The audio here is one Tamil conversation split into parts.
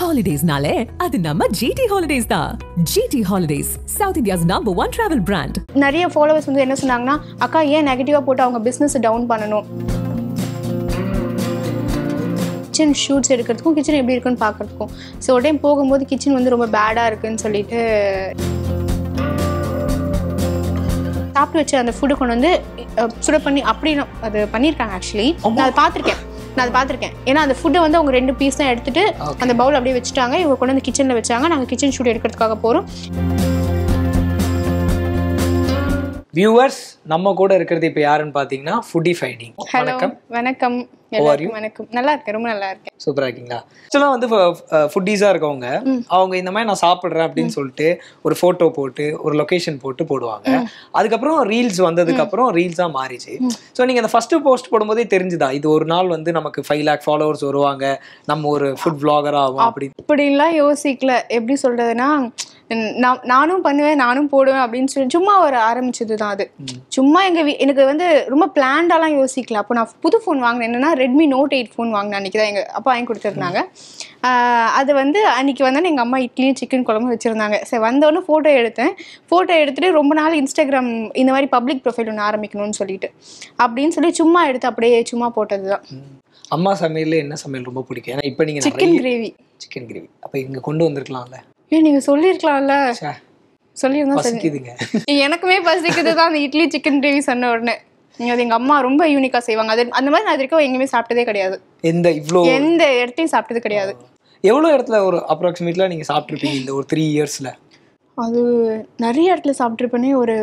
ஹாலிடேஸ்னாலே அது நம்ம ஜிடி ஹாலிடேஸ் தான் GT holidays South India's number one travel brand நிறைய ஃபாலோவர்ஸ் வந்து என்ன சொன்னாங்கன்னா அக்கா ஏன் நெகட்டிவாக போட்டு அவங்க பிஸ்னஸ் டவுன் பண்ணணும் கிச்சன் ஷூட்ஸ் எடுக்கிறதுக்கும் கிச்சன் எப்படி இருக்குன்னு பார்க்கறதுக்கும் ஸோ ஒரு டைம் போகும்போது கிச்சன் வந்து ரொம்ப பேடாக இருக்குன்னு சொல்லிட்டு சாப்பிட்டு வச்ச அந்த ஃபுட்டு கொண்டு வந்து அஹ், சுட பண்ணி அப்படி நான் அது பண்ணியிருக்காங்க ஆக்சுவலி நான் அதை பார்த்துருக்கேன் நான் அதை பார்த்துருக்கேன் ஏன்னா அந்த ஃபுட்டை வந்து அவங்க ரெண்டு பீஸ் தான் எடுத்துட்டு அந்த பவுல் அப்படியே வச்சுட்டாங்க இவங்க கொண்டு வந்து கிச்சனில் வச்சாங்க நாங்கள் கிச்சன் ஷூட் எடுக்கிறதுக்காக போகிறோம் வியூவர்ஸ் நம்ம கூட இருக்கிறது இப்போ யாருன்னு பார்த்தீங்கன்னா ஃபுட்டி ஃபைண்டிங் ஹலோ வணக்கம் வணக்கம் எல்லாருக்கும் வணக்கம் நல்லா இருக்கேன் ரொம்ப நல்லா இருக்கேன் சூப்பரா இருக்கீங்களா ஆக்சுவலாக வந்து ஃபுட்டீஸாக இருக்கவங்க அவங்க இந்த மாதிரி நான் சாப்பிட்றேன் அப்படின்னு சொல்லிட்டு ஒரு ஃபோட்டோ போட்டு ஒரு லொகேஷன் போட்டு போடுவாங்க அதுக்கப்புறம் ரீல்ஸ் வந்ததுக்கு அப்புறம் ரீல்ஸாக மாறிச்சு ஸோ நீங்கள் அந்த ஃபர்ஸ்ட் போஸ்ட் போடும்போதே தெரிஞ்சுதா இது ஒரு நாள் வந்து நமக்கு ஃபைவ் லேக் ஃபாலோவர்ஸ் வருவாங்க நம்ம ஒரு ஃபுட் vlogger ஆகும் அப்படின்னு அப்படின்லாம் யோசிக்கல எப்படி சொல்றதுன்னா நான் நானும் பண்ணுவேன் நானும் போடுவேன் அப்படின்னு சொல்லி சும்மா ஒரு ஆரம்பிச்சது தான் அது சும்மா எங்க வீ எனக்கு வந்து ரொம்ப பிளான்டாலாம் யோசிக்கல அப்போ நான் புது ஃபோன் வாங்கினேன் என்னன்னா ரெட்மி நோட் எயிட் ஃபோன் வாங்கினேன் அன்றைக்கி தான் எங்கள் அப்பா வாங்கி கொடுத்துருந்தாங்க ஆஹ் அது வந்து அன்னைக்கு வந்து எங்கள் அம்மா இட்லியும் சிக்கன் குழம்பு வச்சுருந்தாங்க சரி வந்தோடனே ஃபோட்டோ எடுத்தேன் ஃபோட்டோ எடுத்துட்டு ரொம்ப நாள் இன்ஸ்டாகிராம் இந்த மாதிரி பப்ளிக் ப்ரொஃபைல் ஒன்று ஆரம்பிக்கணும்னு சொல்லிட்டு அப்படின்னு சொல்லி சும்மா எடுத்து அப்படியே சும்மா போட்டது தான் அம்மா சமையல்ல என்ன சமையல் ரொம்ப பிடிக்கும் ஏன்னா இப்போ நீங்கள் சிக்கன் கிரேவி சிக்கன் கிரேவி அப்போ இங்கே கொண்டு வந்திருக்கலாம்ல ஏன் நீங்கள் சொல்லியிருக்கலாம்ல ச்சே, சொல்லியிருந்தா சரி பசிக்குதுங்க எனக்குமே பசிக்குது தான் அந்த இட்லி சிக்கன் கிரேவி சொன்ன உடனே நீங்க அது எங்க அம்மா ரொம்ப யூனிக்கா செய்வாங்க அது அந்த மாதிரி நான் இது வரைக்கும் எங்கேயுமே சாப்பிட்டதே கிடையாது எந்த இவ்வளோ எந்த இடத்தையும் சாப்பிட்டது கிடையாது எவ்வளோ இடத்துல ஒரு அப்ராக்சிமேட்லாம் நீங்கள் சாப்பிட்ருப்பீங்க இந்த ஒரு த்ரீ இயர்ஸில் அது நிறைய இடத்துல சாப்பிட்ருப்பேனே ஒரு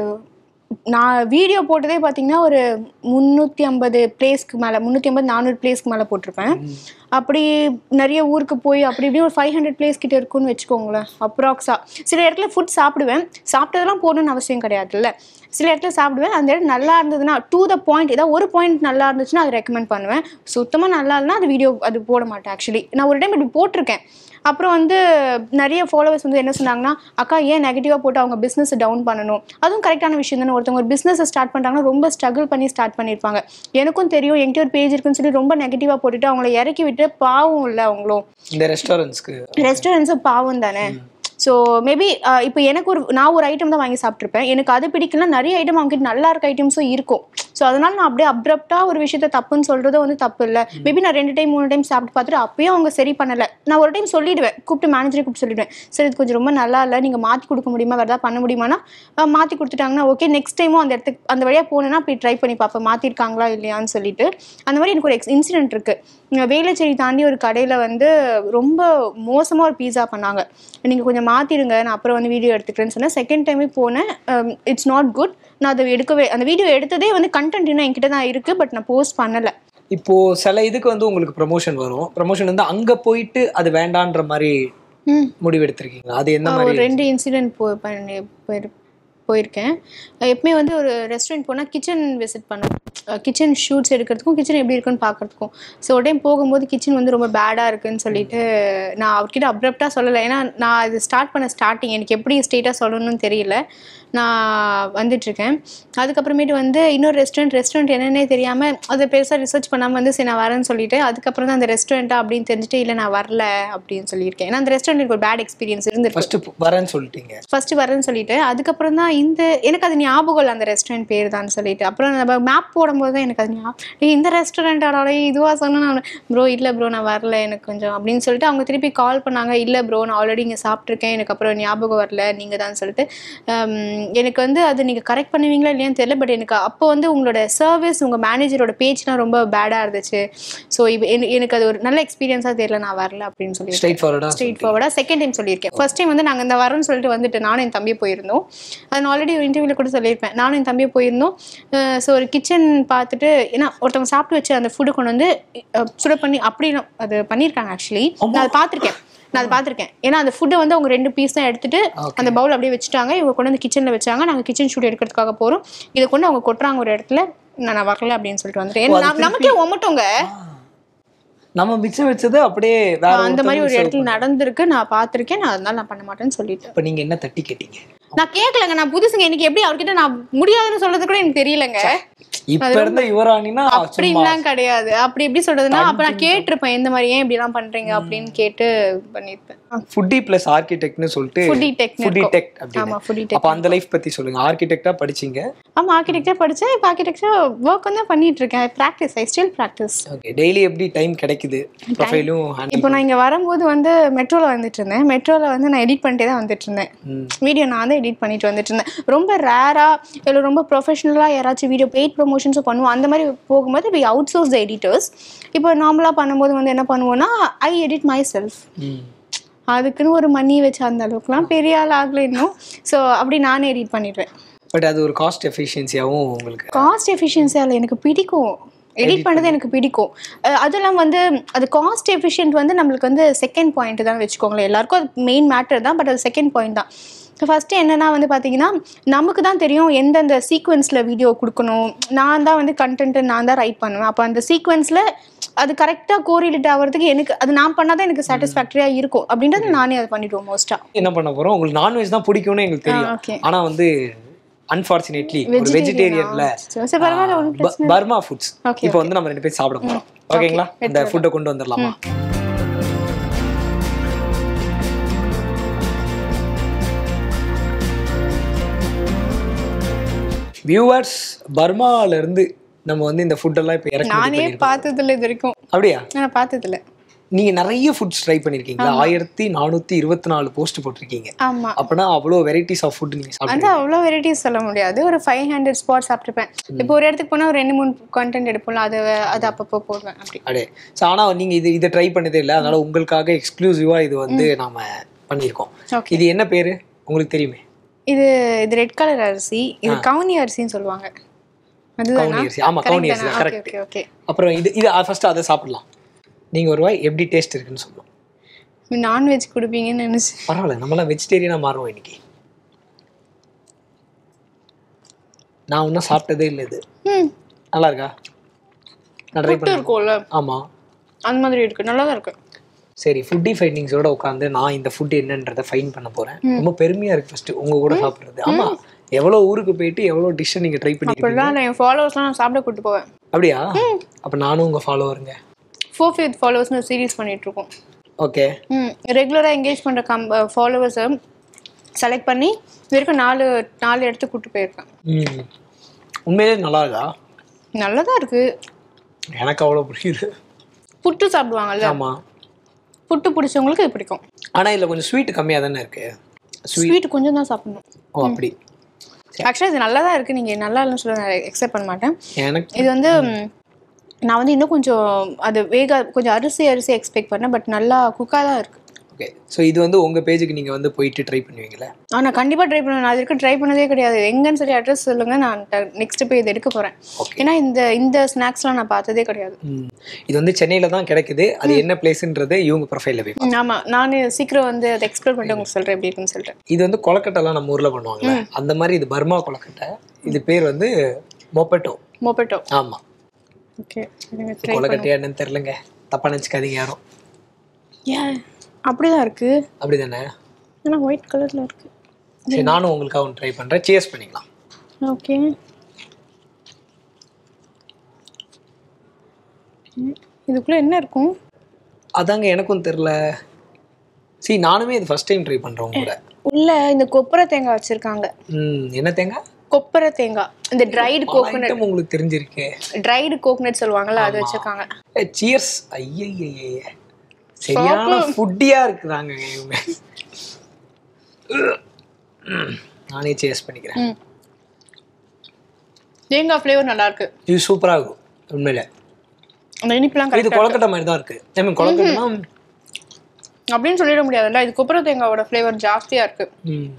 நான் வீடியோ போட்டதே பார்த்தீங்கன்னா ஒரு முந்நூற்றி ஐம்பது பிளேஸ்க்கு மேலே முந்நூற்றி ஐம்பது நானூறு பிளேஸ்க்கு மேலே போட்டிருப்பேன் அப்படி நிறைய ஊருக்கு போய் அப்படி இப்படி ஒரு ஃபைவ் ஹண்ட்ரட் பிளேஸ் கிட்ட இருக்குன்னு வச்சுக்கோங்களேன் அப்ராக்ஸா சில இடத்துல ஃபுட் சாப்பிடுவேன் சாப்பிட்டதெல்லாம் போகணும்னு அவசியம் கிடையாதுல்ல சில இடத்துல சாப்பிடுவேன் அந்த இடம் நல்லா இருந்ததுன்னா டூ த பாயிண்ட் ஏதாவது ஒரு பாயிண்ட் நல்லா இருந்துச்சுன்னா அதை ரெக்கமெண்ட் பண்ணுவேன் சுத்தமாக நல்லா இல்லைனா அது வீடியோ அது போட மாட்டேன் ஆக்சுவலி நான் ஒரு டைம் இப்படி போட்டிருக்கேன் அப்புறம் வந்து நிறைய ஃபாலோவர்ஸ் வந்து என்ன சொன்னாங்கன்னா அக்கா ஏன் நெகட்டிவாக போட்டு அவங்க பிஸ்னஸ் டவுன் பண்ணணும் அதுவும் கரெக்டான விஷயம் தானே ஒருத்தவங்க ஒரு பிஸ்னஸை ஸ்டார்ட் பண்ணுறாங்கன்னா ரொம்ப ஸ்ட்ரகிள் பண்ணி ஸ்டார்ட் பண்ணியிருப்பாங்க எனக்கும் தெரியும் என்கிட்ட ஒரு பேஜ் இருக்குன்னு சொல்லி ரொம்ப நெகட்டிவாக போட்டுட்டு அவங்கள இறக்கி விட்டு பாவம் இல்லை அவங்களும் இந்த ரெஸ்டாரண்ட்ஸ்க்கு ரெஸ்டாரண்ட்ஸும் பாவம் தானே ஸோ மேபி இப்போ எனக்கு ஒரு நான் ஒரு ஐட்டம் தான் வாங்கி சாப்பிட்ருப்பேன் எனக்கு அது பிடிக்கலனா நிறைய ஐட்டம் அவங்ககிட்ட நல்லா இருக்க ஐட்டம்ஸும் இருக்கும் ஸோ அதனால நான் அப்படியே அப்ரப்டாக ஒரு விஷயத்த தப்புன்னு சொல்கிறதும் வந்து தப்பு இல்லை மேபி நான் ரெண்டு டைம் மூணு டைம் சாப்பிட்டு பார்த்துட்டு அப்பயும் அவங்க சரி பண்ணலை நான் ஒரு டைம் சொல்லிடுவேன் கூப்பிட்டு மேனேஜரை கூப்பிட்டு சொல்லிடுவேன் சரி இது கொஞ்சம் ரொம்ப நல்லா இல்லை நீங்கள் மாற்றி கொடுக்க முடியுமா வேறு ஏதாவது பண்ண முடியுமானா மாற்றி கொடுத்துட்டாங்கன்னா ஓகே நெக்ஸ்ட் டைமும் அந்த இடத்துக்கு அந்த வழியாக போனேன்னா போய் ட்ரை பண்ணி பார்ப்பேன் மாற்றிருக்காங்களா இல்லையான்னு சொல்லிட்டு அந்த மாதிரி எனக்கு ஒரு எக்ஸ் இன்சிடென்ட் இருக்குது வேலைச்சேரி தாண்டி ஒரு கடையில் வந்து ரொம்ப மோசமாக ஒரு பீஸா பண்ணாங்க நீங்கள் கொஞ்சம் மாற்றிடுங்க நான் அப்புறம் வந்து வீடியோ எடுத்துக்கிறேன்னு சொன்னேன் செகண்ட் டைமே போனேன் இட்ஸ் நாட் குட் நான் அதை எடுக்கவே அந்த வீடியோ எடுத்ததே வந்து கண்டென்ட் இன்னும் என்கிட்ட தான் இருக்குது பட் நான் போஸ்ட் பண்ணலை இப்போ சில இதுக்கு வந்து உங்களுக்கு ப்ரமோஷன் வரும் ப்ரமோஷன் வந்து அங்க போயிட்டு அது வேண்டான்ற மாதிரி ம் முடிவு எடுத்திருக்கீங்க அது என்ன ஒரு மாதிரி ரெண்டு இன்சிடென்ட் போ பண்ணி போயிரு போயிருக்கேன் அஹ் எப்பவுமே வந்து ஒரு ரெஸ்டாரண்ட் போனால் கிச்சன் விசிட் பண்ணுவேன் கிச்சன் ஷூட்ஸ் எடுக்கிறதுக்கும் கிச்சன் எப்படி இருக்குன்னு பார்க்கறதுக்கும் ஸோ ஒரு டைம் போகும்போது கிச்சன் வந்து ரொம்ப பேடாக இருக்குன்னு சொல்லிட்டு நான் அவர்கிட்ட அப்ரப்டாக சொல்லலை ஏன்னா நான் இது ஸ்டார்ட் பண்ண ஸ்டார்டிங் எனக்கு எப்படி ஸ்டேட்டாக சொல்லணும்னு தெரியல நான் வந்துட்டுருக்கேன் அதுக்கப்புறமேட்டு வந்து இன்னொரு ரெஸ்டாரண்ட் ரெஸ்டாரண்ட் என்னன்னே தெரியாமல் அதை பெருசாக ரிசர்ச் பண்ணாமல் வந்து சரி நான் வரேன்னு சொல்லிட்டு அதுக்கப்புறம் தான் அந்த ரெஸ்டாரண்ட்டா அப்படின்னு தெரிஞ்சுட்டு இல்லை நான் வரல அப்படின்னு சொல்லியிருக்கேன் ஏன்னா அந்த ரெஸ்டாரண்ட் எனக்கு ஒரு பேட் எக்ஸ்பீரியன்ஸ் இருந்திருக்கு ஃபர்ஸ்ட் வரேன்னு சொல்லிட்டீங்க ஃபர்ஸ்ட் வரேன்னு சொல்லிட்டு அதுக்கப்புறம் தான் இந்த எனக்கு அது ஞாபகம் இல்லை அந்த ரெஸ்டாரண்ட் பேர் தான் சொல்லிட்டு அப்புறம் நம்ம மேப் போடும்போது தான் எனக்கு அது ஞாபகம் டேய், இந்த ரெஸ்டாரண்ட் ஆடோட இதுவாக சொன்னா நான் ப்ரோ இல்லை ப்ரோ நான் வரல எனக்கு கொஞ்சம் அப்படின்னு சொல்லிட்டு அவங்க திருப்பி கால் பண்ணாங்க இல்லை ப்ரோ நான் ஆல்ரெடி இங்கே சாப்பிட்ருக்கேன் எனக்கு அப்புறம் ஞாபகம் வரல நீங்கள் தான் சொல்லிட்டு ஹம், எனக்கு வந்து அது நீங்கள் கரெக்ட் பண்ணுவீங்களா இல்லையான்னு தெரியல பட் எனக்கு அப்போ வந்து உங்களோட சர்வீஸ் உங்கள் மேனேஜரோட பேஜ்லாம் ரொம்ப பேடாக இருந்துச்சு ஸோ எனக்கு அது ஒரு நல்ல எக்ஸ்பீரியன்ஸாக தெரியல நான் வரல அப்படின்னு சொல்லி ஸ்ட்ரைட் ஃபார்வர்டா ஸ்ட்ரெயிட் ஃபார்வர்டாக செகண்ட் டைம் சொல்லியிருக்கேன் ஃபர்ஸ்ட் டைம் வந்து நாங்கள் இந்த வரோம்னு சொல்லிட்டு வந்துட்டு நானும் என் தம்பியை போயிருந்தோம் அது நான் ஆல்ரெடி ஒரு இன்டர்வியூவில் கூட சொல்லியிருப்பேன் நானும் என் தம்பியை போயிருந்தோம் ஸோ ஒரு கிச்சன் பார்த்துட்டு ஏன்னா ஒருத்தவங்க சாப்பிட்டு வச்சு அந்த ஃபுட்டு கொண்டு வந்து அஹ், சுட பண்ணி அப்படி நான் அது பண்ணியிருக்காங்க ஆக்சுவலி நான் அதை பார்த்துருக்கேன் நான் அதை பார்த்துருக்கேன் ஏன்னா அந்த ஃபுட்டை வந்து அவங்க ரெண்டு பீஸ் தான் எடுத்துட்டு அந்த பவுல் அப்படியே வச்சுட்டாங்க இவங்க கொண்டு வந்து கிச்சனில் வச்சாங்க நாங்கள் கிச்சன் ஷூட் எடுக்கிறதுக்காக போகிறோம் இதை கொண்டு அவங்க கொட்டுறாங்க ஒரு இடத்துல நான் நான் வரல அப்படின்னு சொல்லிட்டு வந்துட்டேன் ஏன்னா நம்ம- நமக்கே ஒமட்டோங்க நம்ம மிச்சம் வச்சது அப்படியே வேற அந்த மாதிரி ஒரு ஒருத்தவங்களுக்கு இடத்துல நடந்திருக்கு நான் பார்த்துருக்கேன் நான் அதனால நான் பண்ண மாட்டேன்னு சொல்லிட்டேன் இப்ப நீங்க என்ன தட்டி கேட்டீங்க நான் கேட்கலங்க நான் புதுசுங்க இன்னைக்கு எப்படி அவர்கிட்ட நான் முடியாதுன்னு சொல்றது கூட எனக்கு தெரியலங்க இப்ப இருந்த யுவராணினா சும்மா அப்படின்லாம் கிடையாது அப்படி எப்படி சொல்றதுன்னா அப்ப நான் கேட்டிருப்பேன் இந்த மாதிரி ஏன் இப்படி எல்லாம் பண்றீங்க அப்படின்னு கேட்டு பண்ணிருப்பேன் ஃபுட்டி பிளஸ் ஆர்கிடெக்ட்னு சொல்லிட்டு Foodie tech னு ஃபுட்டி இருக்கும். டெக் ஆமா அப்படின்னு ஃபுடி டெக் அப்ப அந்த லைஃப் பத்தி சொல்லுங்க ஆர்கிடெக்டா படிச்சீங்க ஆமா ஆர்கிடெக்சர் படிச்சேன் இப்போ ஆர்கிடெக்சர் ஒர்க் வந்து பண்ணிட்டு இருக்கேன் practice I still practice okay daily எப்படி டைம் கிடைக்குது ப்ரொஃபைலும் இப்போ நான் இங்க வரும்போது வந்து மெட்ரோல வந்துட்டு இருந்தேன் மெட்ரோல வந்து நான் எடிட் பண்ணிட்டே தான் வந்துட்டு இருந்தேன் வீடியோ நான் வந்து எடிட் பண்ணிட்டு வந்துட்டு இருந்தேன் ரொம்ப ரேரா இல்லை ரொம்ப ப்ரொஃபஷனலாக யாராச்சும் வீடியோ பெய்ட் ப்ரொமோஷன்ஸும் பண்ணுவோம் அந்த மாதிரி போகும்போது we outsource the editors இப்போ நார்மலாக பண்ணும்போது வந்து என்ன பண்ணுவோம்னா ஐ எடிட் மை செல்ஃப் அதுக்குன்னு ஒரு மணி வச்சு அந்த அளவுக்குலாம் பெரிய ஆள் ஆகல இன்னும் ஸோ அப்படி நானே எடிட் பண்ணிடுவேன் பட் அது ஒரு காஸ்ட் எஃபிஷியன்சியாவும் உங்களுக்கு காஸ்ட் எஃபிஷியன்சியால் எனக்கு பிடிக்கும் எடிட் பண்ணது எனக்கு பிடிக்கும் அஹ் அதெல்லாம் வந்து அது காஸ்ட் எஃபிஷியன்ட் வந்து நம்மளுக்கு வந்து செகண்ட் பாயிண்ட் தான் வச்சுக்கோங்களேன் எல்லாருக்கும் அது மெயின் மேட்டர் தான் பட் அது செகண்ட் பாயிண்ட் தான் ஃபஸ்ட்டு என்னென்னா வந்து பார்த்தீங்கன்னா நமக்கு தான் தெரியும் எந்தெந்த சீக்வன்ஸில் வீடியோ கொடுக்கணும் நான் தான் வந்து கண்டென்ட்டு நான் தான் ரைட் பண்ணுவேன் அப்போ அந்த சீக்வன்ஸில் அது கரெக்டாக கோரிலேட் ஆகிறதுக்கு எனக்கு அது நான் பண்ணால் தான் எனக்கு சாட்டிஸ்ஃபேக்டரியாக இருக்கும் அப்படின்றது நானே அதை பண்ணிடுவோம் மோஸ்ட்டாக என்ன பண்ண போறோம் உங்களுக்கு நான்வெஜ் தான் பிடிக்கும்னு எங்களுக்கு தெரியும் ஓகே ஆனா வந்து அன்பார்ச்சுனேட்லி ஒரு வெஜிடேரியன்ல சரி பரவாயில்ல ஒன்றும் பர்மா ஃபுட்ஸ் Okay, இப்போ வந்து நம்ம ரெண்டு பேரும் சாப்பிட போறோம் ஓகேங்களா இந்த ஃபுட்டை கொண்டு வந்துடலாமா வியூவர்ஸ் பர்மால இருந்து நம்ம வந்து இந்த ஃபுட் எல்லாம் இப்போ இறக்கி நானே பார்த்ததில்ல இது வரைக்கும் அப்படியா நான் பார்த்ததில்ல நீங்க நிறைய ஃபுட்ஸ் ட்ரை பண்ணிருக்கீங்களா ஆயிரத்தி நானூத்தி இருபத்தி நாலு போஸ்ட் போட்டிருக்கீங்க ஆமா அப்பனா அவ்வளோ வெரைட்டிஸ் ஆஃப் ஃபுட் நீங்க சாப்பிட்டு அது அவ்வளோ வெரைட்டிஸ் சொல்ல முடியாது ஒரு ஃபைவ் ஹண்ட்ரட் ஸ்பாட் சாப்பிட்டுப்பேன் இப்போ ஒரு இடத்துக்கு போனால் ஒரு ரெண்டு மூணு கண்டென்ட் எடுப்போம்ல அது அது அப்பப்போ போடுவேன் அப்படி அடே ஸோ ஆனால் நீங்கள் இது இதை ட்ரை பண்ணதே இல்லை அதனால உங்களுக்காக எக்ஸ்க்ளூசிவாக இது வந்து நாம பண்ணியிருக்கோம் Okay. இது என்ன பேரு உங்களுக்கு தெரியுமே இது இது ரெட் கலர் அரிசி இது கவுனி அரிசின்னு சொல்லுவாங்க அதுதானா கவுனி அரிசி ஆமா கவுனி அரிசி ஓகே கரெக்ட் ஓகே ஓகே அப்புறம் இது இது ஃபர்ஸ்ட் அதை சாப்பிடலாம் நீங்க ஒரு வாய் எப்படி டேஸ்ட் இருக்குன்னு சொல்லணும் நான்வெஜ் கொடுப்பீங்கன்னு நினைச்சு பரவாயில்ல நம்மளாம் வெஜிடேரியனாக மாறுவோம் இன்னைக்கு நான் இன்னும் சாப்பிட்டதே இல்லை இது ம் நல்லா இருக்கா நான் ட்ரை புட்டு பண்ண இருக்கும்ல ஆமா அந்த மாதிரி இருக்கு நல்லா தான் இருக்கு சரி ஃபுட்டி ஃபைண்டிங்ஸோட உட்காந்து நான் இந்த ஃபுட் என்னன்றதை ஃபைன் பண்ண போறேன் ரொம்ப பெருமையா இருக்கு ஃபர்ஸ்ட் உங்க கூட சாப்பிடுறது ஆமா எவ்வளவு ஊருக்கு போயிட்டு எவ்வளவு டிஷ்ஷை நீங்க ட்ரை பண்ணிருக்கீங்க அப்படிலாம் நான் என் ஃபாலோவர்ஸ்லாம் நான் சாப்பிட கூட்டு போவேன் அப்படியா அப்ப நானும் உங்க ஃபாலோவருங்க ஃபோர் ஃபிஃப்த் ஃபாலோவர்ஸ்னு சீரிஸ் பண்ணிட்டு இருக்கோம் ஓகே ம் ரெகுலராக என்கேஜ் பண்ணுற கம் ஃபாலோவர்ஸை செலக்ட் பண்ணி இது வரைக்கும் நாலு நாலு இடத்துக்கு கூட்டு போயிருக்கேன் ம் உண்மையிலே நல்லா இருக்கா நல்லதா இருக்கு எனக்கு அவ்வளோ புரியுது புட்டு சாப்பிடுவாங்கல்ல ஆமா புட்டு பிடிச்சவங்களுக்கு இது பிடிக்கும் ஆனா இதுல கொஞ்சம் ஸ்வீட் கம்மியா தானே இருக்கு ஸ்வீட் ஸ்வீட் கொஞ்சம் தான் சாப்பிடணும் ஓ அப்படி ஆக்சுவலாக இது நல்லா தான் இருக்குது நீங்கள் நல்லா இல்லைன்னு சொல்ல நான் எக்ஸெப்ட் பண்ண மாட்டேன் எனக்கு இது வந்து ம், நான் வந்து இன்னும் கொஞ்சம் அது வேக கொஞ்சம் அரிசி அரிசி எக்ஸ்பெக்ட் பண்ணேன் பட் நல்லா குக்காக தான் இருக்குது ஓகே ஸோ இது வந்து உங்க பேஜுக்கு நீங்க வந்து போயிட்டு ட்ரை பண்ணுவீங்களே ஆ நான் கண்டிப்பாக ட்ரை பண்ணுவேன் நான் இது வரைக்கும் ட்ரை பண்ணதே கிடையாது எங்கன்னு சொல்லி அட்ரஸ் சொல்லுங்க நான் நெக்ஸ்ட் போய் இதை எடுக்க போகிறேன் Okay. ஏன்னா இந்த இந்த ஸ்நாக்ஸ்லாம் நான் பார்த்ததே கிடையாது ம். இது வந்து சென்னையில தான் கிடைக்குது அது என்ன பிளேஸ்ன்றது இவங்க ப்ரொஃபைல்ல போய் ம், ஆமா நான் சீக்கிரம் வந்து அதை எக்ஸ்ப்ளோர் பண்ணிட்டு உங்களுக்கு சொல்கிறேன் எப்படி இருக்குன்னு சொல்லிட்டு இது வந்து கொலக்கட்டைலாம் நம்ம ஊர்ல பண்ணுவாங்கல்ல அந்த மாதிரி இது பர்மா கொலக்கட்டை இது பேர் வந்து மொப்பட்டோ மோப்பட்டோ ஆமா ஓகே ட்ரை கொலக்கட்டையா என்னன்னு தெரிலங்க தப்பா நினச்சிக்காதீங்க யாரும் ஏன் அப்படிதான் இருக்கு அப்படிதானே ஆனால் ஒயிட் கலர்ல இருக்கு சரி நானும் உங்களுக்காக ஒன்று ட்ரை பண்றேன் சேஸ் பண்ணிக்கலாம் ஓகே இதுக்குள்ள என்ன இருக்கும் அதாங்க எனக்கும் தெரில சரி நானுமே இது ஃபர்ஸ்ட் டைம் ட்ரை பண்றேன் கூட உள்ள இந்த கொப்பரை தேங்காய் வச்சிருக்காங்க ம் என்ன தேங்காய் கொப்பரை தேங்காய் இந்த ட்ரைடு பல கோகோனட் item உங்களுக்கு தெரிஞ்சிருக்கே ட்ரைடு கோகோனட் சொல்லுவாங்கல்ல அது வச்சிருக்காங்க சியர்ஸ் ஐயய்யய்ய சரியான ஃபுட்டியா இருக்குதாங்க இவங்க ம், நானே சேஸ் பண்ணிக்கிறேன் ம் தேங்காய் ஃப்ளேவர் நல்லா இருக்கு இது சூப்பரா இருக்கும் உண்மையில அந்த இனிப்புலாம் இது கரெக்ட் கொலக்கட்டை மாதிரி தான் இருக்கு ஐ மீன் கொலக்கட்டைனா அப்படின்னு சொல்லிட முடியாதுல்ல இது கொப்பரை தேங்காவோட ஃப்ளேவர் ஜாஸ்தியா இருக்கு ம்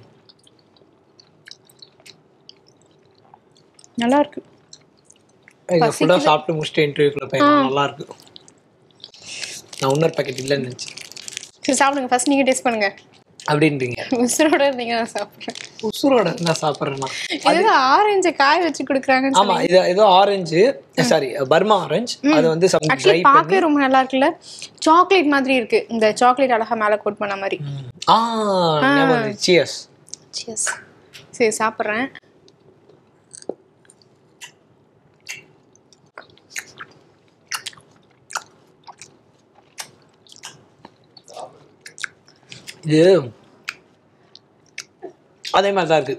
நல்லா இருக்கு இதை ஃபுல்லாக சாப்பிட்டு முடிச்சுட்டு இன்டர்வியூக்குள்ள போய் நல்லா இருக்கு நான் இன்னொரு பாக்கெட் இல்லைன்னு நினச்சேன் சரி சாப்பிடுங்க ஃபர்ஸ்ட் நீங்க டேஸ்ட் பண்ணுங்க அப்படின்றீங்க உசுரோட இருந்தீங்க நான் சாப்பிட்றேன் உசுரோட இருந்தா சாப்பிட்றேன்னா இது ஆரஞ்சு காய வச்சு கொடுக்குறாங்கன்னு ஆமா இது ஏதோ ஆரஞ்சு சாரி பர்மா ஆரஞ்சு அது வந்து சம் ட்ரை ஆக்சுவலி பார்க்கவே ரொம்ப நல்லா இருக்குல்ல சாக்லேட் மாதிரி இருக்கு இந்த சாக்லேட் அழகா மேல கோட் பண்ண மாதிரி ஆ ஞாபகம் சியர்ஸ் சியர்ஸ் சரி சாப்பிட்றேன் இது அதே மாதிரி தான் இருக்கு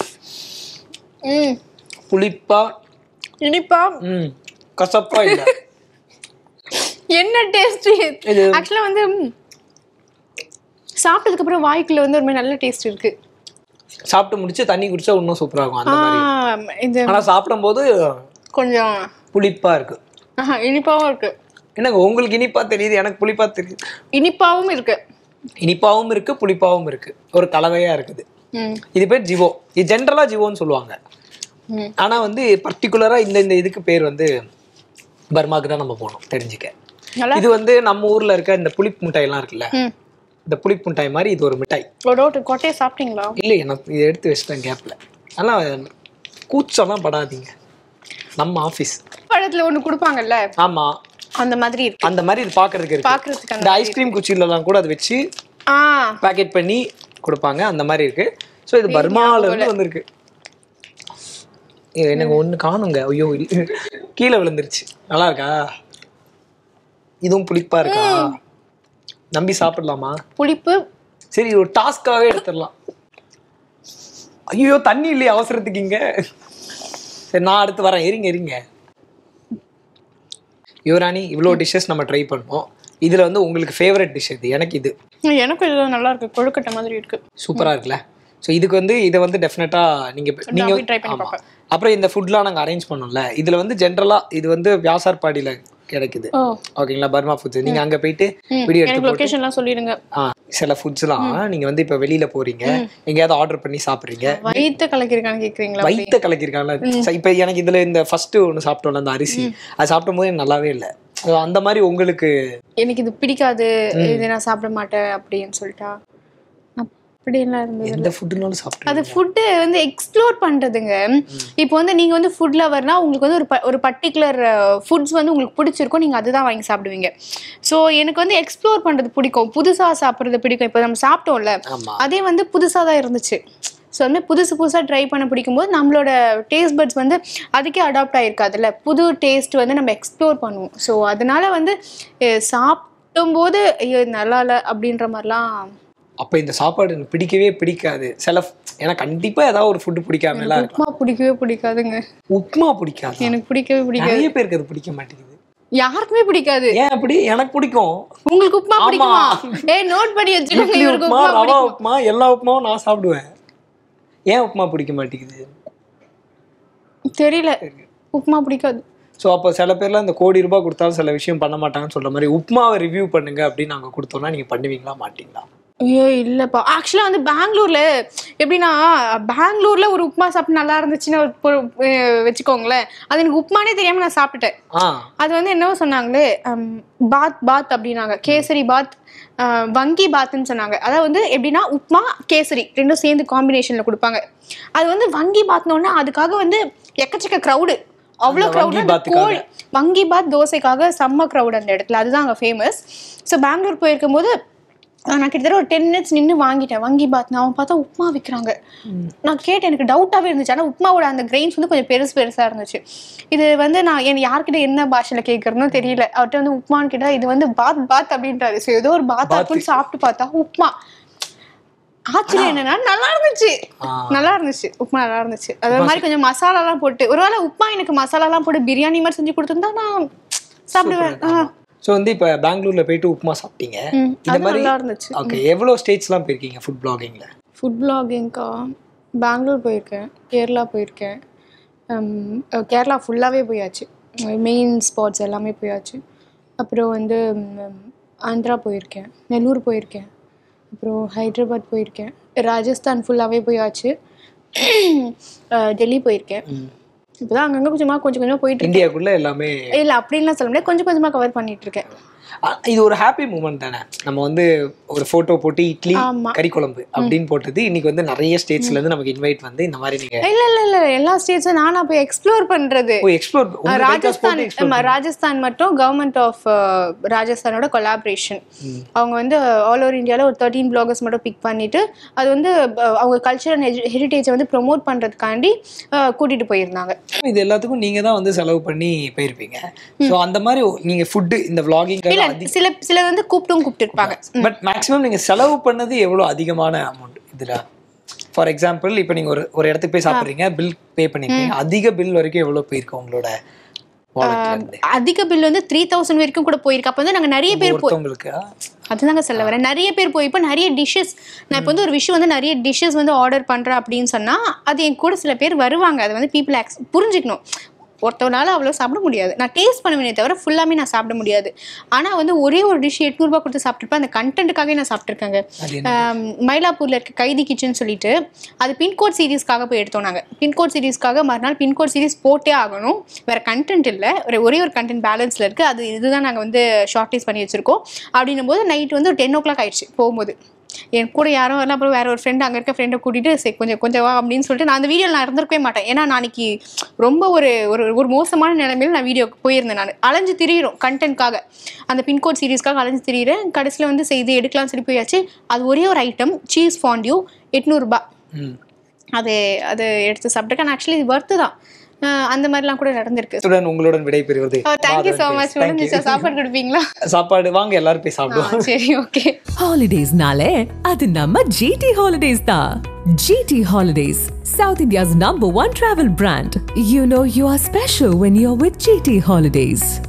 ம் புளிப்பா இனிப்பா ம் கசப்பா இல்ல என்ன டேஸ்ட் இது ஆக்சுவலாக வந்து ம், சாப்பிட்டதுக்கு அப்புறம் வாய்க்குள்ள வந்து ஒரு மாதிரி நல்ல டேஸ்ட் இருக்கு சாப்பிட்டு முடிச்சு தண்ணி குடிச்சா இன்னும் சூப்பரா இருக்கும் அந்த மாதிரி ஆ, இது ஆனா சாப்பிடும்போது கொஞ்சம் புளிப்பா இருக்கு ஆஹா, இனிப்பாவும் இருக்கு என்னங்க உங்களுக்கு இனிப்பா தெரியுது எனக்கு புளிப்பா தெரியுது இனிப்பாவும் இருக்கு இனிப்பாவும் இருக்கு புளிப்பாவும் இருக்கு ஒரு கலவையா இருக்குது ம் இது பேர் ஜிவோ இது ஜென்ரலா ஜிவோன்னு சொல்லுவாங்க ம் ஆனா வந்து பர்டிகுலரா இந்த இந்த இதுக்கு பேர் வந்து பர்மாக்கு தான் நம்ம போகணும் தெரிஞ்சுக்க நல்லா இது வந்து நம்ம ஊர்ல இருக்க இந்த புளிப்பு மிட்டாய் எல்லாம் இருக்குல்ல ம் இந்த புளிப்பு மிட்டாய் மாதிரி இது ஒரு மிட்டாய் ஒரு டவுட் கொட்டையை சாப்பிட்டீங்களா இல்லை எனக்கு இதை எடுத்து வச்சிட்டேன் கேப்ல அதெல்லாம் கூச்சம்லாம் படாதீங்க நம்ம ஆஃபீஸ் பழத்துல ஒண்ணு கொடுப்பாங்கல்ல ஆமா அந்த மாதிரி இருக்கு அந்த மாதிரி இது பாக்குறதுக்கு இருக்கு பாக்குறதுக்கு அந்த இந்த ஐஸ்கிரீம் குச்சிலலாம் கூட அதை வச்சு ஆ பேக்கெட் பண்ணி கொடுப்பாங்க அந்த மாதிரி இருக்கு ஸோ இது பர்மால இருந்து வந்திருக்கு ஏய், எனக்கு ஒண்ணு காணுங்க ஐயோ இல்ல. கீழே விழுந்துருச்சு நல்லா இருக்கா இதுவும் புளிப்பா இருக்கா நம்பி சாப்பிடலாமா புளிப்பு சரி ஒரு டாஸ்க்காவே எடுத்துடலாம் ஐயோ தண்ணி இல்லையே அவசரத்துக்கு இங்க சரி நான் அடுத்து வரேன் இருங்க இருங்க யுவராணி இவ்வளோ டிஷ்ஷஸ் நம்ம ட்ரை பண்ணோம் இதுல வந்து உங்களுக்கு ஃபேவரட் டிஷ் இது எனக்கு இது எனக்கும் இது நல்லா இருக்கு கொழுக்கட்டை மாதிரி இருக்கு சூப்பரா இருக்குல்ல ஸோ இதுக்கு வந்து இதை வந்து டெஃபினட்டா நீங்க நீங்க போய் try பண்ணி ஆமா பார்ப்பேன். அப்புறம் இந்த ஃபுட்லாம் நாங்க அரேஞ்ச் பண்ணோம்ல இதுல வந்து ஜென்ரலா இது வந்து வியாசார்பாடியில கிடைக்குது ஓ ஓகேங்களா பர்மா ஃபுட்ஸ் நீங்க அங்க போயிட்டு ம், வீடியோ எடுத்து எனக்கு லொகேஷன்லாம் சொல்லிடுங்க ஆ சில ஃபுட்ஸ்லாம் நீங்க வந்து இப்ப வெளியில போறீங்க எங்கேயாவது ஆர்டர் பண்ணி சாப்பிடுறீங்க வயிற்று கலக்கிருக்கான்னு கேக்குறீங்களா வயித்த கலக்கிருக்காங்கல்ல ச- இப்ப எனக்கு இதுல இந்த ஃபர்ஸ்ட் ஒண்ணு சாப்பிட்டோம்ல அந்த அரிசி அது சாப்பிடும் போது எனக்கு நல்லாவே இல்லை அந்த மாதிரி உங்களுக்கு எனக்கு இது பிடிக்காது இது நான் சாப்பிட மாட்டேன் அப்படின்னு சொல்லிட்டா அப்படியெல்லாம் இருந்தது எந்த ஃபுட்டுனாலும் சாப்பிட்டு அது ஃபுட்டு வந்து எக்ஸ்ப்ளோர் பண்றதுங்க இப்போ வந்து நீங்க வந்து ஃபுட் லவர்னா உங்களுக்கு வந்து ஒரு ப- ஒரு பர்டிகுலர் ஃபுட்ஸ் வந்து உங்களுக்கு பிடிச்சிருக்கும் நீங்க அதுதான் வாங்கி சாப்பிடுவீங்க ஸோ எனக்கு வந்து எக்ஸ்ப்ளோர் பண்றது பிடிக்கும் புதுசா சாப்பிட்றது பிடிக்கும் இப்போ நம்ம சாப்பிட்டோம்ல ஆமா அதே வந்து புதுசாக தான் இருந்துச்சு ஸோ வந்து புதுசு புதுசாக ட்ரை பண்ண பிடிக்கும்போது நம்மளோட டேஸ்ட் பட்ஸ் வந்து அதுக்கே அடாப்ட் ஆகிருக்காதுல்ல புது டேஸ்ட் வந்து நம்ம எக்ஸ்ப்ளோர் பண்ணுவோம் ஸோ அதனால வந்து அஹ், சாப்பிடும்போது ஐயோ இது நல்லா இல்லை அப்படின்ற மாதிரிலாம் அப்ப இந்த சாப்பாடு எனக்கு பிடிக்கவே பிடிக்காது சில ஏன்னா கண்டிப்பா ஏதாவது ஒரு ஃபுட்டு பிடிக்காம எல்லாம் இருக்கும் உப்புமா பிடிக்கவே பிடிக்காதுங்க உப்புமா பிடிக்காது எனக்கு பிடிக்கவே பிடிக்காது நிறைய பேருக்கு அது பிடிக்க மாட்டேங்குது யாருக்குமே பிடிக்காது ஏன் அப்படி எனக்கு பிடிக்கும் உங்களுக்கு உப்புமா ஆமா. பிடிக்குமா ஏய் நோட் பண்ணி வச்சுக்கோங்க இட்லி இவருக்கு உப்புமா உப்புமா ரவா பிடிக்கும் உப்புமா எல்லா உப்புமாவும் நான் சாப்பிடுவேன் ஏன் உப்புமா பிடிக்க மாட்டேங்குது தெரியல உப்புமா பிடிக்காது ஸோ அப்போ சில பேர்லாம் இந்த கோடி ரூபாய் கொடுத்தாலும் சில விஷயம் பண்ண மாட்டாங்கன்னு சொல்ற மாதிரி உப்புமாவை ரிவ்யூ பண்ணுங்க அப்படின்னு நாங்க கொடுத்தோம்னா நீங்க பண்ணுவீங்களா மாட்டீங்களா ஐயோ இல்லப்பா ஆக்சுவலாக வந்து பெங்களூர்ல எப்படின்னா பெங்களூர்ல ஒரு உப்புமா சாப்பிட்டு நல்லா இருந்துச்சுன்னு ஒரு பொ- அஹ் வச்சுக்கோங்களேன் அது எனக்கு உப்புமானே தெரியாம நான் சாப்பிட்டுட்டேன் ஆ அது வந்து என்னவோ சொன்னாங்களே ஹம், பாத் பாத் அப்படின்னாங்க கேசரி பாத் அஹ், வங்கி பாத்னு சொன்னாங்க அதாவது வந்து எப்படின்னா உப்புமா கேசரி ரெண்டும் சேர்ந்து காம்பினேஷன்ல கொடுப்பாங்க அது வந்து வங்கி பாத்னோடனே அதுக்காக வந்து எக்கச்சக்க க்ரௌடு அவ்வளோ அந்த க்ரௌடு வங்கி பாத்துக்காக. கோழி வங்கி பாத் தோசைக்காக செம்ம க்ரௌட் அந்த இடத்துல அதுதான் அங்கே ஃபேமஸ் ஸோ பெங்களூர் போயிருக்கும் போது நான் கிட்டத்தட்ட ஒரு டென் மினிட்ஸ் நின்று வாங்கிட்டேன் வங்கி பாத் நான் பார்த்தா உப்புமா விற்கிறாங்க நான் கேட்டேன் எனக்கு டவுட்டாகவே இருந்துச்சு ஆனால் உப்புமாவோட அந்த கிரெயின்ஸ் வந்து கொஞ்சம் பெருசு பெருசாக இருந்துச்சு இது வந்து நான் என் யார்கிட்ட என்ன பாஷையில் கேட்குறதுன்னு தெரியல அவர்கிட்ட வந்து உப்புமான்னு கேட்டால் இது வந்து பாத் பாத் அப்படின்றாரு ஸோ ஏதோ ஒரு பாத் இருக்குன்னு சாப்பிட்டு பார்த்தா உப்புமா ஆச்சரியம் என்னன்னா நல்லா இருந்துச்சு ஆ. நல்லா இருந்துச்சு உப்புமா நல்லா இருந்துச்சு அது மாதிரி கொஞ்சம் மசாலாலாம் போட்டு ஒருவேளை உப்புமா எனக்கு மசாலாலாம் போட்டு பிரியாணி மாதிரி செஞ்சு கொடுத்துருந்தா நான் சாப்பிடுவேன் ஆ. ஸோ வந்து இப்போ பெங்களூர்ல போயிட்டு உப்புமா சாப்பிட்டீங்க ம், இந்த அது மாதிரி நல்லா இருந்துச்சு ஓகே எவ்வளோ ஸ்டேட்ஸ்லாம் போயிருக்கீங்க ஃபுட் பிளாகிங்ல ஃபுட் பிளாகிங்க்கா பெங்களூர் போயிருக்கேன் கேரளா போயிருக்கேன் ஹம், அஹ் கேரளா ஃபுல்லாகவே போயாச்சு மெயின் ஸ்பாட்ஸ் எல்லாமே போயாச்சு அப்புறம் வந்து ம், ஆந்திரா போயிருக்கேன் நெல்லூர் போயிருக்கேன் அப்புறம் ஹைதராபாத் போயிருக்கேன் ராஜஸ்தான் ஃபுல்லாகவே போயாச்சு அஹ் டெல்லி போயிருக்கேன் இப்போதான் அங்கங்கே கொஞ்சமாக கொஞ்சம் கொஞ்சமாக போயிட்டு இருக்கேன். இந்தியாக்குள்ள எல்லாமே இல்லை அப்படின்லாம் சொல்ல முடியாது கொஞ்சம் கொஞ்சமாக கவர் பண்ணிட்டு இருக்கேன் இது ஒரு ஹாப்பி மூமெண்ட் தானே நம்ம வந்து ஒரு போட்டோ போட்டு இட்லி ஆமா. கறி குழம்பு அப்படின்னு போட்டது இன்னைக்கு வந்து நிறைய ஸ்டேட்ஸ்ல இருந்து நமக்கு இன்வைட் வந்து இந்த மாதிரி நீங்க இல்ல இல்ல இல்ல எல்லா ஸ்டேட்ஸும் நானா போய் எக்ஸ்ப்ளோர் பண்றது எக்ஸ்ப்ளோர் ராஜஸ்தான் ஆமா, ராஜஸ்தான் மட்டும் கவர்மெண்ட் ஆஃப் ராஜஸ்தானோட கொலாபரேஷன் அவங்க வந்து ஆல் ஓவர் இந்தியாவில் ஒரு தேர்ட்டீன் பிளாகர்ஸ் மட்டும் பிக் பண்ணிட்டு அது வந்து அஹ், அவங்க கல்ச்சர் அண்ட் ஹெரிட்டேஜை வந்து ப்ரொமோட் பண்றதுக்காண்டி அஹ், கூட்டிட்டு போயிருந்தாங்க இது எல்லாத்துக்கும் நீங்க தான் வந்து செலவு பண்ணி போயிருப்பீங்க சோ அந்த மாதிரி நீங்க ஃபுட்டு இந்த இல்ல vlogging சில சில வந்து கூப்பிட்டும் கூப்பிட்டுருப்பாங்க பட் மேக்ஸிமம் நீங்க செலவு பண்ணது எவ்வளவு அதிகமான அமௌண்ட் இதுல ஃபார் எக்ஸாம்பிள் இப்போ நீங்க ஒரு ஒரு இடத்துக்கு போய் சாப்பிடுறீங்க பில் பே பண்ணிருக்கீங்க அதிக பில் வரைக்கும் எவ்வளவு போயிருக்கு உங்களோட walletல இருந்து அதிக பில் வந்து த்ரீ தௌசண்ட் வரைக்கும் கூட போயிருக்கு அப்போ வந்து நாங்க நிறைய பேர் போய் ஒருத்தவங்களுக்கு அதுதாங்க சொல்ல வரேன் நிறைய பேர் போய் இப்போ நிறைய டிஷ்ஷஸ் நான் இப்போ வந்து ஒரு விஷயம் வந்து நிறைய டிஷ்ஷஸ் வந்து ஆர்டர் பண்றேன் அப்படின்னு சொன்னா அது என் கூட சில பேர் வருவாங்க அது வந்து பீப்புள் ஆக்ஸ் புரிஞ்சுக்கணும் ஒருத்தவனால அவ்வளோ சாப்பிட முடியாது நான் டேஸ்ட் பண்ணுவேனே தவிர ஃபுல்லாமே நான் சாப்பிட முடியாது ஆனா வந்து ஒரே ஒரு டிஷ் எட்நூறுபா கொடுத்து சாப்பிட்டுருப்பேன் அந்த கண்டென்ட்டுக்காகவே நான் சாப்பிட்ருக்கேங்க அது என்ன ஆம், மயிலாப்பூர்ல இருக்க கைதி கிச்சன் சொல்லிட்டு அது பின்கோட் சீரீஸ்க்காக போய் எடுத்தோம் நாங்க பின்கோட் சீரீஸ்க்காக மறுநாள் பின்கோட் சீரீஸ் போட்டே ஆகணும் வேற கண்டென்ட் இல்லை ஒரு ஒரே ஒரு கண்டென்ட் பேலன்ஸ்ல இருக்கு அது இதுதான் நாங்க வந்து ஷார்ட் பண்ணி வச்சிருக்கோம் அப்படின்னும் போது நைட் வந்து ஒரு டென் ஓ கிளாக் ஆயிடுச்சு போகும்போது என் கூட யாரும் வரல அப்புறம் வேற ஒரு ஃப்ரெண்ட் அங்கே இருக்க ஃப்ரெண்டை கூட்டிட்டு சரி கொஞ்சம் கொஞ்சம் வா அப்படின்னு சொல்லிட்டு நான் அந்த வீடியோவில் நான் இருந்திருக்கவே மாட்டேன் ஏன்னா நாளைக்கு ரொம்ப ஒரு ஒரு ஒரு மோசமான நிலைமையில நான் வீடியோ போயிருந்தேன் நான் அலைஞ்சு திரியிறோம் கண்டென்ட்காக அந்த பின்கோட் சீரீஸ்க்காக அலைஞ்சு திரியிறேன் கடைசியில் வந்து செய்து எடுக்கலாம்னு சொல்லி போயாச்சு அது ஒரே ஒரு ஐட்டம் சீஸ் ஃபாண்டியூ எட்நூறுபா ம். அது அது எடுத்து சாப்பிட்டுருக்கேன் ஆக்சுவலி இது ஒர்த்து தான் அஹ் அந்த மாதிரிலாம் கூட நடந்திருக்கு இத்துடன் உங்களுடன் விடைபெறுவது தேங்க்யூ ஸோ மாதவன் மச் பேஸ். Thank முடிஞ்சிச்சா you. சாப்பாடு கொடுப்பீங்களா சாப்பாடு வாங்க எல்லாரும் போய் ஆ, சாப்பிடுவோம் சரி ஓகே Holidays-nale, அது நம்ம GT Holidays தான். GT Holidays, South India's number one travel brand. You know you are special when you're with GT Holidays.